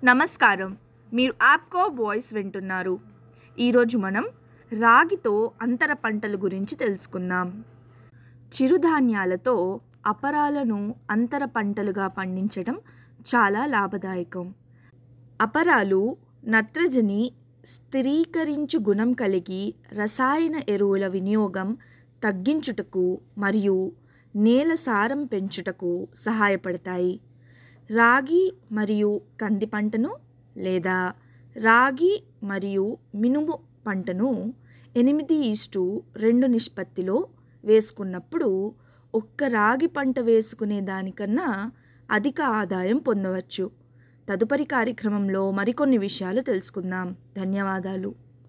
నమస్కారం మీరు యాప్కో వాయిస్ వింటున్నారు ఈరోజు మనం రాగితో అంతర పంటల గురించి తెలుసుకుందాం చిరుధాన్యాలతో అపరాలను అంతర పంటలుగా పండించడం చాలా లాభదాయకం అపరాలు నత్రజని స్థిరీకరించు గుణం కలిగి రసాయన ఎరువుల వినియోగం తగ్గించుటకు మరియు నేల సారం పెంచుటకు సహాయపడతాయి రాగి మరియు కంది పంటను లేదా రాగి మరియు మినుము పంటను ఎనిమిది ఈస్టు రెండు నిష్పత్తిలో వేసుకున్నప్పుడు ఒక్క రాగి పంట వేసుకునే దానికన్నా అధిక ఆదాయం పొందవచ్చు తదుపరి కార్యక్రమంలో మరికొన్ని విషయాలు తెలుసుకుందాం ధన్యవాదాలు